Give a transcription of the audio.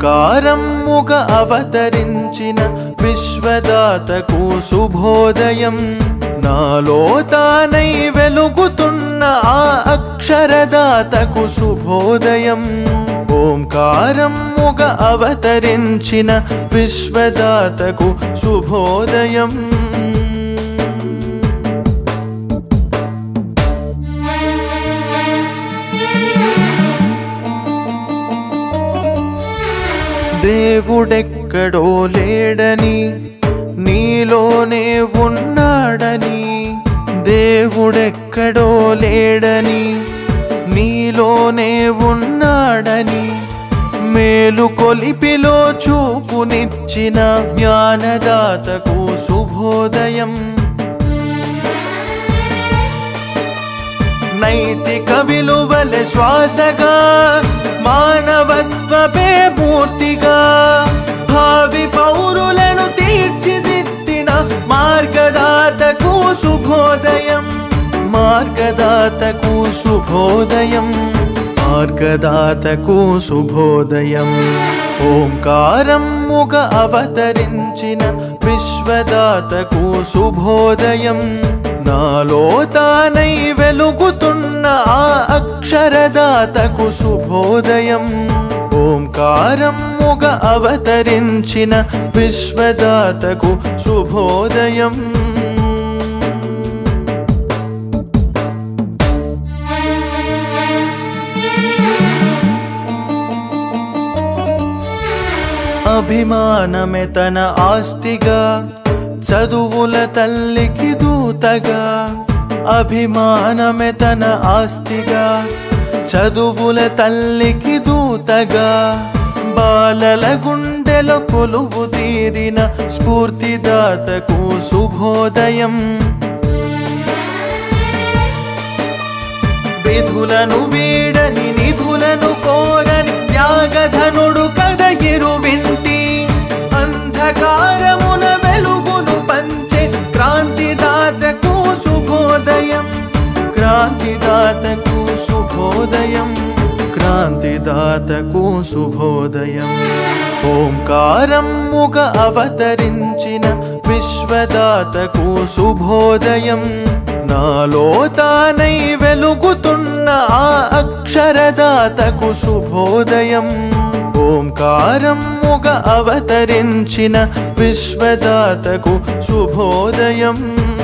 ఓంకారముగ అవతరించిన విశ్వదాతకు శుభోదయం నాలో తానై వెలుగుతున్న ఆ అక్షరదాతకు శుభోదయం ఓంకారముగ అవతరించిన విశ్వదాతకు శుభోదయం దేవుడెక్కడో లేడని నీలోనే ఉన్నాడని దేవుడెక్కడో లేడని నీలోనే ఉన్నాడని మేలు కొలిపిలో చూపునిచ్చిన జ్ఞానదాతకు శుభోదయం నైతిక విలువల శ్వాసగా మానవత్వపే మూర్తిగా భావి పౌరులను తీర్చిదిద్దిన మార్గదాతకు శుభోదయం మార్గదాతకు శుభోదయం మార్గదాతకు శుభోదయం ఓంకారం ముగ అవతరించిన విశ్వదాతకు శుభోదయం నాలో తానై వెలుగుతున్న ఆ అక్షరదాతకు శుభోదయం ఓంకారం ముగ అవతరించిన విశ్వదాతకు శుభోదయం అభిమానమే తన ఆస్తిగా చదువుల తల్లికి దూతగా అభిమానమే తన ఆస్తిగా చదువుల తల్లికి దూతగా బాలల గుండెల కొలువు తీరిన స్ఫూర్తిదాతకు శుభోదయం విధులను వీడని నిధులను కోరని త్యాగధనుడు కథ వింటి అంధకారమున వెలుగును పంచే క్రాంతిదాతకు శుభోదయం క్రాంతిదాతకు శుభోదయం క్రాంతిదాతకు శుభోదయం ఓంకారం ముగ అవతరించిన విశ్వదాతకు శుభోదయం నాలో తానై వెలుగుతున్న ఆ అక్షరదాతకు శుభోదయం ఓంకారం ముగ అవతరించిన విశ్వదాతకు శుభోదయం